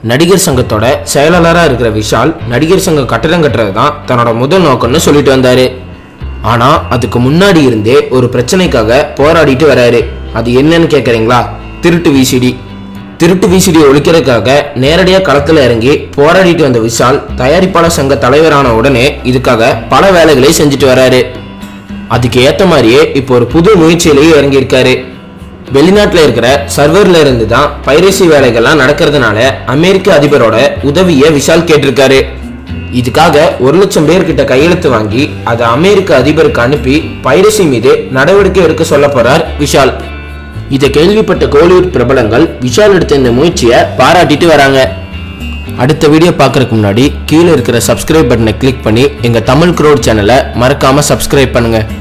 நடிகர் சங்கத்தோட செயலாளராக இருக்கிற விஷால் நடிகர் சங்கம் கட்டடம் கட்டுறது தான் தன்னோட முதல் நோக்கம்னு சொல்லிட்டு வந்தாரு ஆனா அதுக்கு முன்னாடி இருந்தே ஒரு பிரச்சனைக்காக போராடிட்டு வராரு அது என்னன்னு கேக்குறீங்களா திருட்டு விசிடி திருட்டு விசிடி ஒழிக்கிறதுக்காக நேரடியாக களத்தில் இறங்கி போராடிட்டு வந்த விஷால் தயாரிப்பாளர் சங்க தலைவரான உடனே இதுக்காக பல வேலைகளை செஞ்சுட்டு வராரு அதுக்கு ஏற்ற மாதிரியே இப்போ ஒரு புது முயற்சியிலேயே இறங்கியிருக்காரு வெளிநாட்டில் இருக்கிற சர்வர்ல இருந்து தான் பைரசி வேலைகள்லாம் நடக்கிறதுனால அமெரிக்க அதிபரோட உதவியை விஷால் கேட்டிருக்காரு இதுக்காக ஒரு லட்சம் பேர்கிட்ட கையெழுத்து வாங்கி அதை அமெரிக்க அதிபருக்கு அனுப்பி பைரசி மீது நடவடிக்கை எடுக்க சொல்ல போறார் விஷால் இதை கேள்விப்பட்ட கோலிவுட் பிரபலங்கள் விஷால் எடுத்த இந்த முயற்சியை பாராட்டிட்டு வராங்க அடுத்த வீடியோ பார்க்கறதுக்கு முன்னாடி கீழே இருக்கிற சப்ஸ்கிரைப் பட்டனை கிளிக் பண்ணி எங்கள் தமிழ் க்ரோட் சேனலை மறக்காமல் சப்ஸ்கிரைப் பண்ணுங்கள்